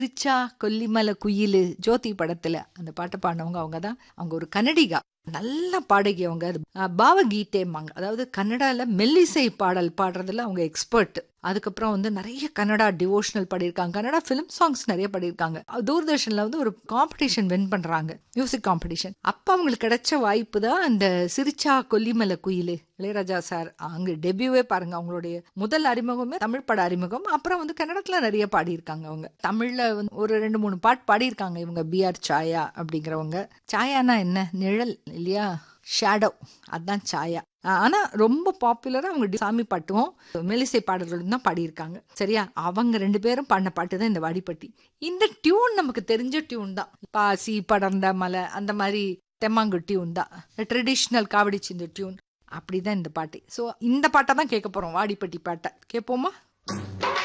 ரிச்சா கொல்லிமலை குயிலு ஜோதி படத்துல அந்த பாட்டை பாடினவங்க அவங்க தான் அவங்க ஒரு கன்னடிகா நல்ல பாடகி அவங்க அது அஹ், பாவகீதேம்பாங்க அதாவது கன்னடால மெல்லிசை பாடல் பாடுறதுல அவங்க எக்ஸ்பர்ட் அதுக்கப்புறம் வந்து நிறைய கன்னடா டிவோஷனல் பாடியிருக்காங்க கன்னடா ஃபிலிம் சாங்ஸ் நிறைய பாடியிருக்காங்க அஹ், தூர்தர்ஷன்ல வந்து ஒரு காம்படிஷன் வின் பண்றாங்க மியூசிக் காம்படிஷன் அப்ப அவங்களுக்கு கிடைச்ச வாய்ப்பு தான் இந்த சிரிச்சா கொல்லிமலை குயிலு இளையராஜா சார் அங்க டெபியூவே பாருங்க அவங்களுடைய முதல் அறிமுகமே தமிழ் பட அறிமுகம் அப்புறம் வந்து கன்னடத்துல நிறைய பாடியிருக்காங்க அவங்க தமிழ்ல வந்து ஒரு ரெண்டு மூணு பாட்டு பாடியிருக்காங்க இவங்க பிஆர் சாயா அப்படிங்கிறவங்க சாயானா என்ன நிழல் இல்லையா ஷேடோ அதான் சாயா ஆ, ஆனா ரொம்ப பாப்புலரா அவங்க டி- சாமி பாட்டும் மெலிசை பாடல்களும் தான் பாடியிருக்காங்க சரியா அவங்க ரெண்டு பேரும் பாடின பாட்டு தான் இந்த வாடிப்பட்டி இந்த டியூன் நமக்கு தெரிஞ்ச டியூன் தான் பாசி படர்ந்த மலை அந்த மாதிரி தெம்மாங்கு டியூன் தான் ட்ரெடிஷ்னல் காவடி சிந்து டியூன் அப்படிதான் இந்த பாட்டு ஸோ இந்த பாட்டை தான் கேட்க போறோம் வாடிப்பட்டி பாட்டை கேட்போமா